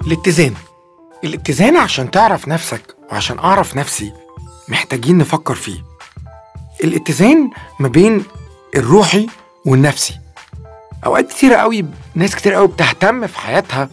الاتزان الاتزان عشان تعرف نفسك وعشان أعرف نفسي محتاجين نفكر فيه الاتزان ما بين الروحي والنفسي أوقات كتيرة قوي ناس كتير قوي بتهتم في حياتها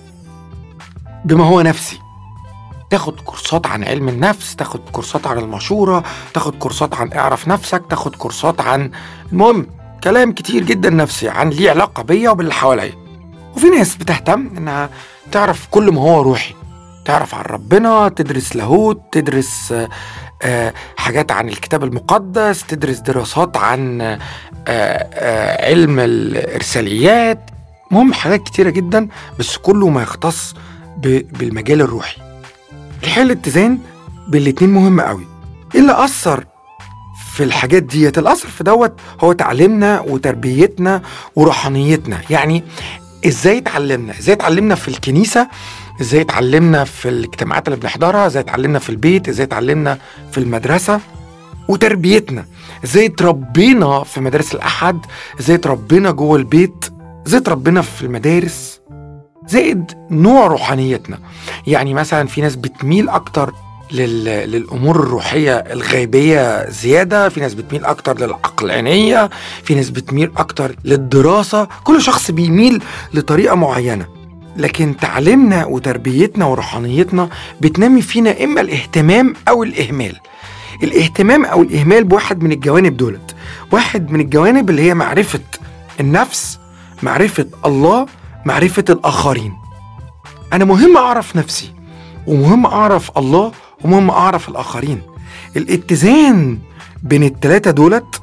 بما هو نفسي تاخد كورسات عن علم النفس تاخد كورسات عن المشورة تاخد كورسات عن اعرف نفسك تاخد كورسات عن المهم كلام كتير جدا نفسي عن ليه علاقة بيا وباللي حواليا وفي ناس بتهتم انها تعرف كل ما هو روحي تعرف عن ربنا تدرس لاهوت تدرس آه، آه، حاجات عن الكتاب المقدس تدرس دراسات عن آه، آه، علم الإرساليات مهم حاجات كتيرة جدا بس كله ما يختص ب- بالمجال الروحي الحقيقة الاتزان بالاتنين مهم قوي ايه اللي أثر في الحاجات ديت الأثر في دوت هو تعليمنا وتربيتنا وروحانيتنا يعني ازاي اتعلمنا ازاي اتعلمنا في الكنيسة ازاي اتعلمنا في الاجتماعات اللي بنحضرها ازاي اتعلمنا في البيت ازاي اتعلمنا في المدرسة وتربيتنا ازاي اتربينا في مدارس الأحد ازاي اتربينا جوه البيت ازاي اتربينا في المدارس زائد نوع روحانيتنا يعني مثلا في ناس بتميل اكتر لل... للامور الروحيه الغيبيه زياده في ناس بتميل اكتر للعقلانيه في ناس بتميل اكتر للدراسه كل شخص بيميل لطريقه معينه لكن تعليمنا وتربيتنا وروحانيتنا بتنمي فينا اما الاهتمام او الاهمال الاهتمام او الاهمال بواحد من الجوانب دولت واحد من الجوانب اللي هي معرفه النفس معرفه الله معرفه الاخرين انا مهم اعرف نفسي ومهم اعرف الله ومهم اعرف الاخرين الاتزان بين التلاتة دولت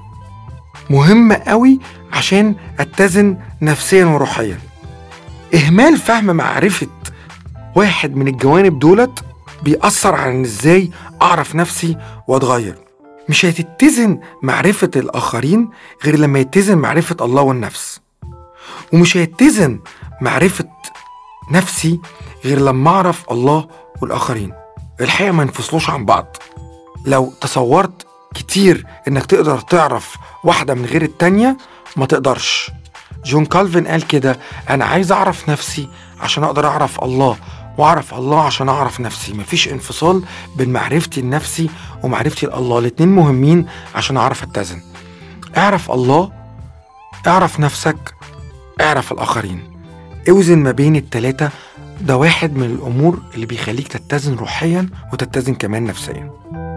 مهم قوي عشان اتزن نفسيا وروحيا اهمال فهم معرفة واحد من الجوانب دولت بيأثر على ان ازاي اعرف نفسي واتغير مش هتتزن معرفة الآخرين غير لما يتزن معرفة الله والنفس ومش هيتزن معرفة نفسي غير لما أعرف الله والآخرين الحقيقة ما ينفصلوش عن بعض لو تصورت كتير إنك تقدر تعرف واحدة من غير التانية ما تقدرش جون كالفين قال كده أنا عايز أعرف نفسي عشان أقدر أعرف الله وأعرف الله عشان أعرف نفسي مفيش انفصال بين معرفتي لنفسي ومعرفتي لله الاتنين مهمين عشان أعرف أتزن اعرف الله اعرف نفسك اعرف الآخرين اوزن ما بين التلاتة ده واحد من الأمور اللي بيخليك تتزن روحيا وتتزن كمان نفسيا